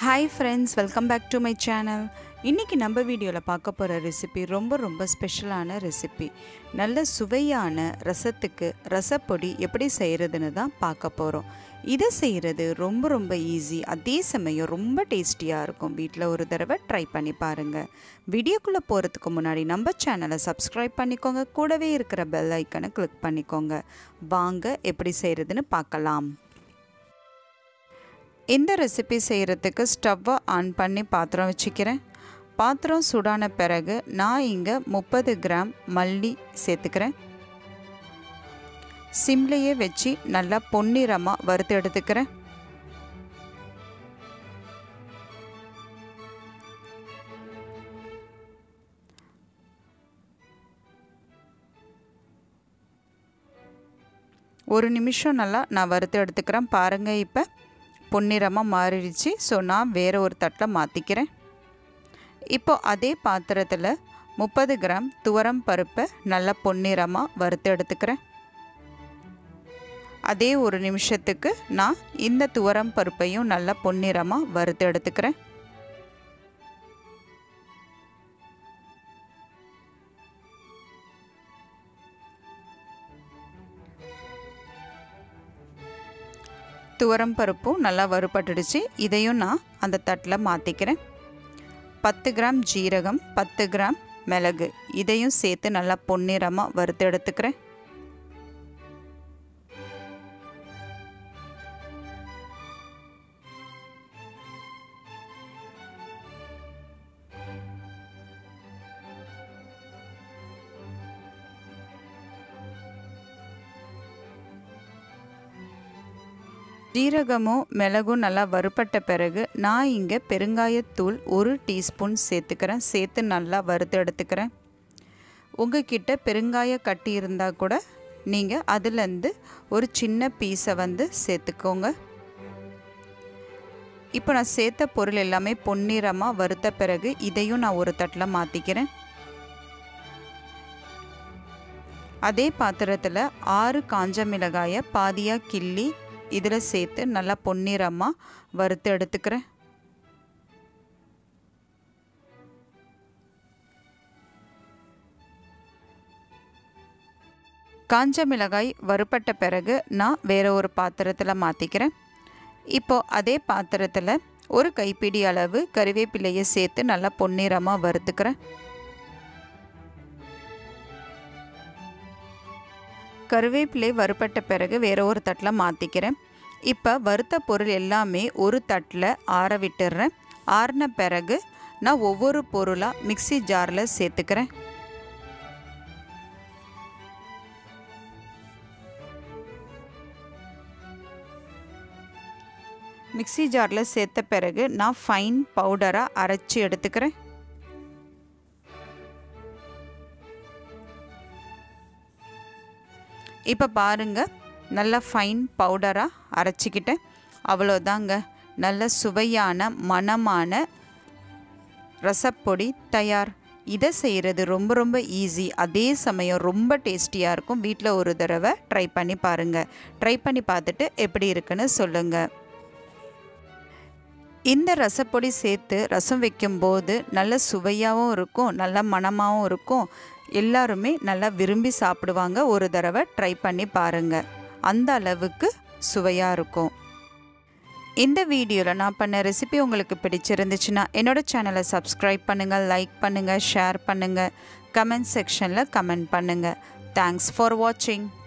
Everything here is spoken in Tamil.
hi friends welcome back to my channel இன்றைக்கி நம்ம வீடியோவில் பார்க்க போகிற ரெசிபி ரொம்ப ரொம்ப ஸ்பெஷலான ரெசிபி நல்ல சுவையான ரசத்துக்கு ரசப்பொடி எப்படி செய்கிறதுன்னு தான் பார்க்க போகிறோம் இதை செய்கிறது ரொம்ப ரொம்ப ஈஸி அதே சமயம் ரொம்ப டேஸ்டியாக இருக்கும் வீட்டில் ஒரு தடவை ட்ரை பண்ணி பாருங்கள் வீடியோக்குள்ளே போகிறதுக்கு முன்னாடி நம்ம சேனலை சப்ஸ்கிரைப் பண்ணிக்கோங்க கூடவே இருக்கிற பெல் ஐக்கனை கிளிக் பண்ணிக்கோங்க வாங்க எப்படி செய்கிறதுன்னு பார்க்கலாம் இந்த ரெசிபி செய்கிறதுக்கு ஸ்டவ்வை ஆன் பண்ணி பாத்திரம் வச்சுக்கிறேன் பாத்திரம் சூடான பிறகு நான் இங்கே முப்பது கிராம் மல்லி சேர்த்துக்கிறேன் சிம்லையே வச்சு நல்லா பொன்னிறமாக வறுத்து எடுத்துக்கிறேன் ஒரு நிமிஷம் நல்லா நான் வறுத்து எடுத்துக்கிறேன் பாருங்கள் இப்போ பொன்னிறமாக மாறிடுச்சு ஸோ நான் வேறு ஒரு தட்டில் மாற்றிக்கிறேன் இப்போ அதே பாத்திரத்தில் முப்பது கிராம் துவரம் பருப்பை நல்லா பொன்னிறமாக வறுத்து எடுத்துக்கிறேன் அதே ஒரு நிமிஷத்துக்கு நான் இந்த துவரம் பருப்பையும் நல்லா பொன்னிறமாக வறுத்து எடுத்துக்கிறேன் துவரம் பருப்பும் நல்லா வறுபட்டுடுச்சு இதையும் நான் அந்த தட்டில் மாற்றிக்கிறேன் பத்து கிராம் ஜீரகம் பத்து கிராம் மிளகு இதையும் சேர்த்து நல்லா பொன்னிறமாக வறுத்து எடுத்துக்கிறேன் ஜீரகமும் மிளகும் நல்லா வறுப்பட்ட பிறகு நான் இங்கே பெருங்காயத்தூள் ஒரு டீஸ்பூன் சேர்த்துக்கிறேன் சேர்த்து நல்லா வறுத்து எடுத்துக்கிறேன் உங்ககிட்ட பெருங்காய கட்டி இருந்தால் கூட நீங்கள் அதுலேருந்து ஒரு சின்ன பீஸை வந்து சேர்த்துக்கோங்க இப்போ நான் சேர்த்த பொருள் எல்லாமே பொன்னிறமாக வறுத்த பிறகு இதையும் நான் ஒரு தட்டில் மாற்றிக்கிறேன் அதே பாத்திரத்தில் ஆறு காஞ்ச மிளகாயை பாதியாக கிள்ளி இதில் சேர்த்து நல்லா பொன்னிறமாக வறுத்து எடுத்துக்கிறேன் காஞ்ச மிளகாய் வறுப்பட்ட பிறகு நான் வேறு ஒரு பாத்திரத்தில் மாற்றிக்கிறேன் இப்போது அதே பாத்திரத்தில் ஒரு கைப்பிடி அளவு கறிவேப்பிலையை சேர்த்து நல்லா பொன்னிறமாக வறுத்துக்கிறேன் கருவேப்பிலை வறுப்பட்ட பிறகு வேற ஒரு தட்டில் மாற்றிக்கிறேன் இப்போ வறுத்த பொருள் எல்லாமே ஒரு தட்டில் ஆற விட்டுடுறேன் ஆறின பிறகு நான் ஒவ்வொரு பொருளாக மிக்சி ஜாரில் சேர்த்துக்கிறேன் மிக்சி ஜாரில் சேர்த்த பிறகு நான் ஃபைன் பவுடராக அரைச்சி எடுத்துக்கிறேன் இப்போ பாருங்கள் நல்ல ஃபைன் பவுடராக அரைச்சிக்கிட்டேன் அவ்வளோதாங்க நல்ல சுவையான மணமான ரசப்பொடி தயார் இதை செய்கிறது ரொம்ப ரொம்ப ஈஸி அதே சமயம் ரொம்ப டேஸ்டியாக இருக்கும் வீட்டில் ஒரு தடவை ட்ரை பண்ணி பாருங்கள் ட்ரை பண்ணி பார்த்துட்டு எப்படி இருக்குன்னு சொல்லுங்கள் இந்த ரசப்பொடி சேர்த்து ரசம் வைக்கும்போது நல்ல சுவையாகவும் இருக்கும் நல்ல மணமாகவும் இருக்கும் எல்லாருமே நல்லா விரும்பி சாப்பிடுவாங்க ஒரு தடவை ட்ரை பண்ணி பாருங்கள் அந்த அளவுக்கு சுவையாக இருக்கும் இந்த வீடியோவில் நான் பண்ண ரெசிபி உங்களுக்கு பிடிச்சிருந்துச்சுன்னா என்னோடய சேனலை சப்ஸ்கிரைப் பண்ணுங்கள் லைக் பண்ணுங்கள் ஷேர் பண்ணுங்கள் கமெண்ட் செக்ஷனில் கமெண்ட் பண்ணுங்கள் தேங்க்ஸ் ஃபார் வாட்சிங்